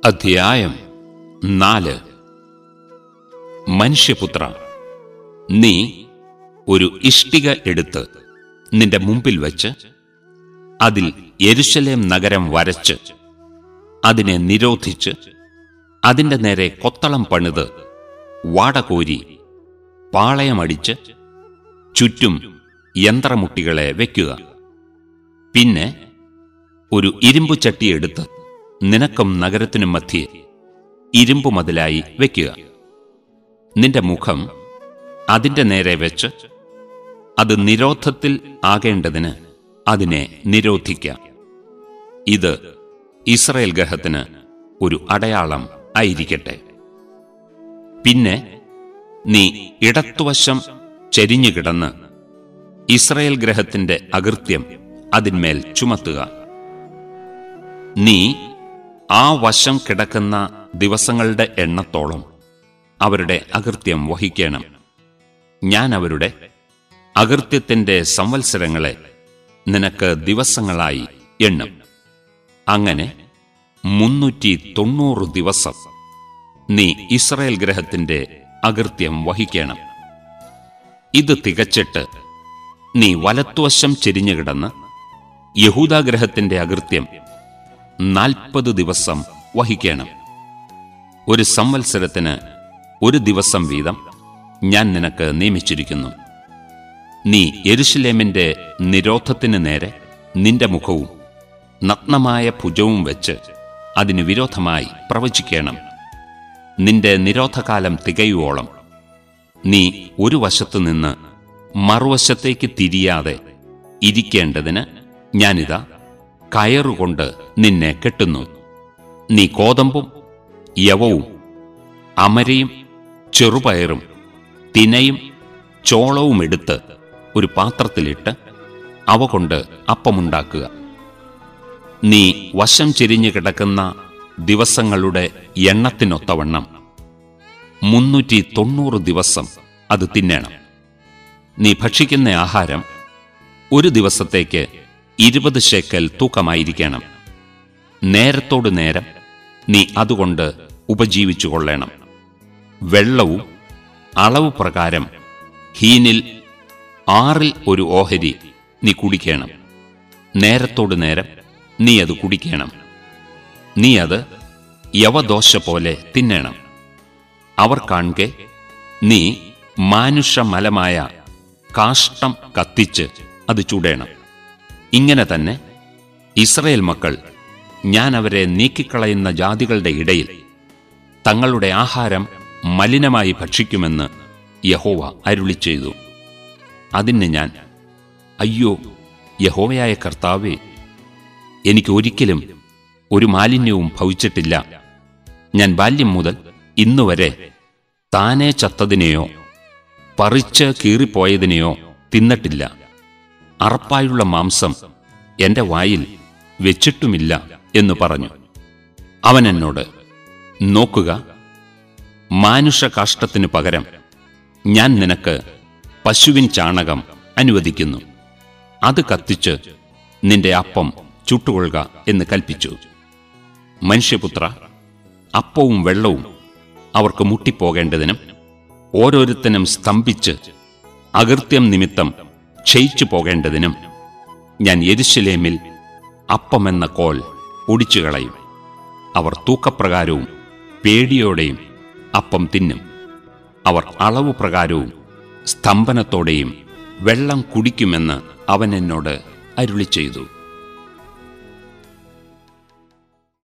അധ്യായം നാല് മനുഷ്യപുത്ര നീ ഒരു ഇഷ്ടിക എടുത്ത് നിന്റെ മുമ്പിൽ വച്ച് അതിൽ യെരുശലേം നഗരം വരച്ച് അതിനെ നിരോധിച്ച് അതിന്റെ നേരെ കൊത്തളം പണിത് വാടകോരി പാളയമടിച്ച് ചുറ്റും യന്ത്രമുട്ടികളെ വയ്ക്കുക പിന്നെ ഒരു ഇരുമ്പു ചട്ടിയെടുത്ത് നിനക്കും നഗരത്തിനും മധ്യേ ഇരുമ്പു മതിലായി വയ്ക്കുക നിന്റെ മുഖം അതിന്റെ നേരെ വെച്ച് അത് നിരോധത്തിൽ ആകേണ്ടതിന് അതിനെ നിരോധിക്കാം ഇത് ഇസ്രയേൽ ഗ്രഹത്തിന് ഒരു അടയാളം ആയിരിക്കട്ടെ പിന്നെ നീ ഇടത്തുവശം ചെരിഞ്ഞുകിടന്ന് ഇസ്രയേൽ ഗ്രഹത്തിന്റെ അകൃത്യം അതിന്മേൽ ചുമത്തുക നീ ആ വശം കിടക്കുന്ന ദിവസങ്ങളുടെ എണ്ണത്തോളം അവരുടെ അകൃത്യം വഹിക്കണം ഞാൻ അവരുടെ അകൃത്യത്തിന്റെ സംവത്സരങ്ങളെ നിനക്ക് ദിവസങ്ങളായി എണ്ണും അങ്ങനെ മുന്നൂറ്റി തൊണ്ണൂറ് ദിവസം നീ ഇസ്രായേൽ ഗ്രഹത്തിന്റെ അകൃത്യം വഹിക്കണം ഇത് തികച്ചിട്ട് നീ വലത്തുവശം ചെരിഞ്ഞുകിടന്ന് യഹൂദാഗ്രഹത്തിന്റെ അകൃത്യം നാൽപ്പത് ദിവസം വഹിക്കണം ഒരു സംവത്സരത്തിന് ഒരു ദിവസം വീതം ഞാൻ നിനക്ക് നിയമിച്ചിരിക്കുന്നു നീ യെരുഷലേമിന്റെ നിരോധത്തിന് നേരെ നിന്റെ മുഖവും നഗ്നമായ ഭുജവും വെച്ച് അതിന് വിരോധമായി പ്രവചിക്കണം നിന്റെ നിരോധകാലം തികയുവോളം നീ ഒരു വശത്തു നിന്ന് മറുവശത്തേക്ക് തിരിയാതെ ഇരിക്കേണ്ടതിന് ഞാനിതാ കയറുകൊണ്ട് നിന്നെ കെട്ടുന്നു നീ കോതമ്പും യവവും അമരയും ചെറുപയറും തിനയും ചോളവും എടുത്ത് ഒരു പാത്രത്തിലിട്ട് അവ കൊണ്ട് അപ്പമുണ്ടാക്കുക നീ വശം ചെരിഞ്ഞു കിടക്കുന്ന ദിവസങ്ങളുടെ എണ്ണത്തിനൊത്തവണ്ണം മുന്നൂറ്റി തൊണ്ണൂറ് ദിവസം അത് തിന്നണം നീ ഭക്ഷിക്കുന്ന ആഹാരം ഒരു ദിവസത്തേക്ക് ഇരുപത് ശേക്കൽ തൂക്കമായിരിക്കണം നേരത്തോട് നേരം നീ അതുകൊണ്ട് ഉപജീവിച്ചു കൊള്ളണം വെള്ളവും അളവ് പ്രകാരം ഹീനിൽ ആറിൽ ഒരു ഓഹരി നീ കുടിക്കണം നേരത്തോട് നേരം നീ അത് കുടിക്കണം നീ അത് യവദോശ പോലെ തിന്നണം അവർ കാണെ നീ മാനുഷമലമായ കാഷ്ടം കത്തിച്ച് അത് ചുടേണം ഇങ്ങനെ തന്നെ ഇസ്രയേൽ മക്കൾ ഞാൻ അവരെ നീക്കിക്കളയുന്ന ജാതികളുടെ ഇടയിൽ തങ്ങളുടെ ആഹാരം മലിനമായി ഭക്ഷിക്കുമെന്ന് യഹോവ അരുളി ചെയ്തു അതിന് ഞാൻ അയ്യോ യഹോവയായ കർത്താവേ എനിക്ക് ഒരിക്കലും ഒരു മാലിന്യവും ഭവിച്ചിട്ടില്ല ഞാൻ ബാല്യം മുതൽ ഇന്നുവരെ താനെ ചത്തതിനെയോ പറിച്ച് കീറിപ്പോയതിനെയോ തിന്നിട്ടില്ല അറപ്പായുള്ള മാംസം എന്റെ വായിൽ വെച്ചിട്ടുമില്ല എന്ന് പറഞ്ഞു അവൻ എന്നോട് നോക്കുക മാനുഷകാഷ്ടത്തിനു പകരം ഞാൻ നിനക്ക് പശുവിൻ ചാണകം അനുവദിക്കുന്നു അത് കത്തിച്ച് നിന്റെ അപ്പം ചുട്ടുകൊള്ളുക എന്ന് കൽപ്പിച്ചു മനുഷ്യപുത്ര അപ്പവും വെള്ളവും അവർക്ക് മുട്ടിപ്പോകേണ്ടതിനും ഓരോരുത്തനും സ്തംഭിച്ച് അകൃത്യം നിമിത്തം ക്ഷയിച്ചു പോകേണ്ടതിനും ഞാൻ യെരുശലേമിൽ അപ്പമെന്ന കോൽ ഒടിച്ചുകളയും അവർ തൂക്കപ്രകാരവും പേടിയോടെയും അപ്പം തിന്നും അവർ അളവ് പ്രകാരവും സ്തംഭനത്തോടെയും വെള്ളം കുടിക്കുമെന്ന് അവൻ എന്നോട് അരുളി ചെയ്തു